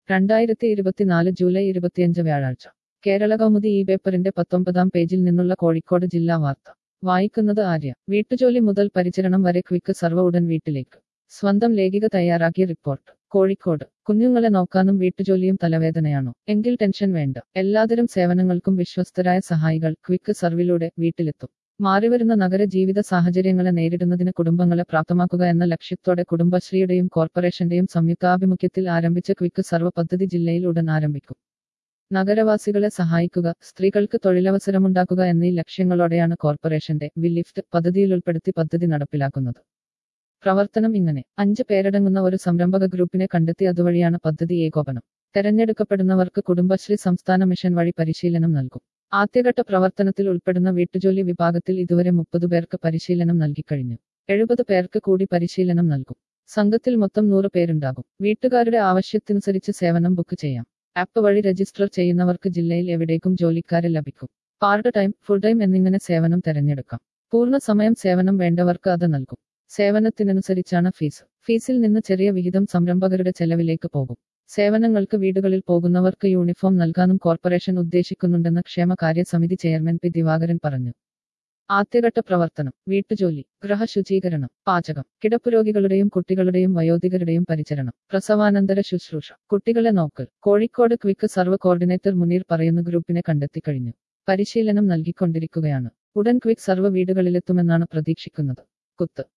രണ്ടായിരത്തി ഇരുപത്തിനാല് ജൂലൈ ഇരുപത്തിയഞ്ച് വ്യാഴാഴ്ച കേരള കൗമുദി ഈ പേപ്പറിന്റെ പത്തൊമ്പതാം പേജിൽ നിന്നുള്ള കോഴിക്കോട് ജില്ലാ വാർത്ത വായിക്കുന്നത് ആര്യ വീട്ടുജോലി മുതൽ പരിചരണം വരെ ക്വിക്ക് സർവ ഉടൻ വീട്ടിലേക്ക് സ്വന്തം ലേഖിക തയ്യാറാക്കിയ റിപ്പോർട്ട് കോഴിക്കോട് കുഞ്ഞുങ്ങളെ നോക്കാനും വീട്ടുജോലിയും തലവേദനയാണോ എങ്കിൽ ടെൻഷൻ വേണ്ട എല്ലാതരം സേവനങ്ങൾക്കും വിശ്വസ്തരായ സഹായികൾ ക്വിക്ക് സർവിലൂടെ വീട്ടിലെത്തും മാറിവരുന്ന നഗര ജീവിത സാഹചര്യങ്ങളെ നേരിടുന്നതിന് കുടുംബങ്ങളെ പ്രാപ്തമാക്കുക എന്ന ലക്ഷ്യത്തോടെ കുടുംബശ്രീയുടെയും കോർപ്പറേഷന്റെയും സംയുക്താഭിമുഖ്യത്തിൽ ആരംഭിച്ച ക്വിക്ക് സർവ പദ്ധതി ജില്ലയിൽ ഉടൻ ആരംഭിക്കും നഗരവാസികളെ സഹായിക്കുക സ്ത്രീകൾക്ക് തൊഴിലവസരമുണ്ടാക്കുക എന്നീ ലക്ഷ്യങ്ങളോടെയാണ് കോർപ്പറേഷന്റെ വി ലിഫ്റ്റ് പദ്ധതിയിൽ ഉൾപ്പെടുത്തി പദ്ധതി നടപ്പിലാക്കുന്നത് പ്രവർത്തനം ഇങ്ങനെ അഞ്ച് പേരടങ്ങുന്ന ഒരു സംരംഭക ഗ്രൂപ്പിനെ കണ്ടെത്തി അതുവഴിയാണ് പദ്ധതി ഏകോപനം തെരഞ്ഞെടുക്കപ്പെടുന്നവർക്ക് കുടുംബശ്രീ സംസ്ഥാന മിഷൻ വഴി പരിശീലനം നൽകും ആദ്യഘട്ട പ്രവർത്തനത്തിൽ ഉൾപ്പെടുന്ന വീട്ടുജോലി വിഭാഗത്തിൽ ഇതുവരെ മുപ്പത് പേർക്ക് പരിശീലനം നൽകിക്കഴിഞ്ഞു എഴുപത് പേർക്ക് കൂടി പരിശീലനം നൽകും സംഘത്തിൽ മൊത്തം നൂറ് പേരുണ്ടാകും വീട്ടുകാരുടെ ആവശ്യത്തിനനുസരിച്ച് സേവനം ബുക്ക് ചെയ്യാം ആപ്പ് വഴി രജിസ്റ്റർ ചെയ്യുന്നവർക്ക് ജില്ലയിൽ എവിടേക്കും ജോലിക്കാരെ ലഭിക്കും പാർട്ട് ടൈം ഫുൾ ടൈം എന്നിങ്ങനെ സേവനം തിരഞ്ഞെടുക്കാം പൂർണ്ണ സമയം സേവനം വേണ്ടവർക്ക് അത് നൽകും സേവനത്തിനനുസരിച്ചാണ് ഫീസ് ഫീസിൽ നിന്ന് ചെറിയ വിഹിതം സംരംഭകരുടെ ചെലവിലേക്ക് പോകും സേവനങ്ങൾക്ക് വീടുകളിൽ പോകുന്നവർക്ക് യൂണിഫോം നൽകാനും കോർപ്പറേഷൻ ഉദ്ദേശിക്കുന്നുണ്ടെന്ന് ക്ഷേമകാര്യ സമിതി ചെയർമാൻ പി ദിവാകരൻ പറഞ്ഞു ആദ്യഘട്ട പ്രവർത്തനം വീട്ടുജോലി ഗൃഹശുചീകരണം പാചകം കിടപ്പുരോഗികളുടെയും കുട്ടികളുടെയും വയോധികരുടെയും പരിചരണം പ്രസവാനന്തര ശുശ്രൂഷ കുട്ടികളെ നോക്കൽ Kozhikode quick serve coordinator Muneer പറയുന്ന ഗ്രൂപ്പിനെ കണ്ടെത്തി കഴിഞ്ഞു പരിശീലനം നൽകിക്കൊണ്ടിരിക്കുകയാണ് ഉടൻ ക്വിക്ക് സർവ വീടുകളിലെത്തുമെന്നാണ് പ്രതീക്ഷിക്കുന്നത് കുത്ത്